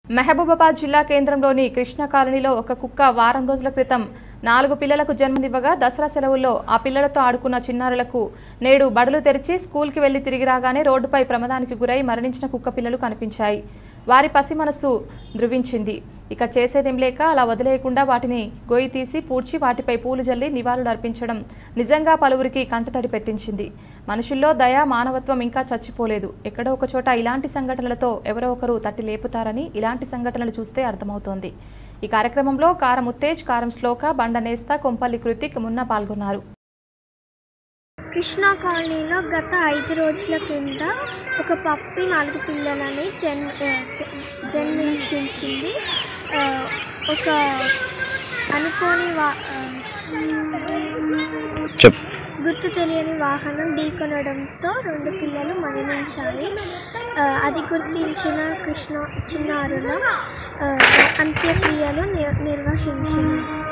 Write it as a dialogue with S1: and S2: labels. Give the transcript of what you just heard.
S1: మహబూబాబాద్ జిల్లా కేంద్రంలోని కృష్ణ కాలనీలో ఒక కుక్క వారం రోజుల క్రితం నాలుగు పిల్లలకు జన్మనివ్వగా దసరా సెలవుల్లో ఆ పిల్లలతో ఆడుకున్న చిన్నారులకు నేడు బడులు తెరిచి స్కూల్కి వెళ్లి తిరిగి రాగానే రోడ్డుపై ప్రమాదానికి గురై మరణించిన కుక్క పిల్లలు కనిపించాయి వారి పసి మనసు ధృవించింది ఇక చేసేదేం లేక అలా వదిలేయకుండా వాటిని గొయ్యి తీసి పూడ్చి వాటిపై పూలు జల్లి నివాళులు అర్పించడం నిజంగా పలువురికి కంటతడి పెట్టించింది మనుషుల్లో దయ మానవత్వం ఇంకా చచ్చిపోలేదు ఎక్కడో ఒక చోట ఇలాంటి సంఘటనలతో ఎవరో ఒకరు తట్టి లేపుతారని ఇలాంటి సంఘటనలు చూస్తే అర్థమవుతోంది ఈ కార్యక్రమంలో కారం ఉత్తేజ్ కారం శ్లోక బండ నేస్త కొంపల్లి కృతిక్ మున్న పాల్గొన్నారు
S2: కృష్ణా కాలనీలో గత ఐదు రోజుల కింద ఒక పప్పి నాలుగు పిల్లలని జన్ ఆ, జ- జన్మించింది ఆ, ఒక అనుకోని వా ఆ,
S3: చెప్
S2: గుర్తు తెలియని వాహనం ఢీకొనడంతో రెండు పిల్లలు మరణించాయి ఆ, అది గుర్తించిన కృష్ణ చిన్నారుల ఆ, అంత్యక్రియలు నిర్ నిర్వహించింది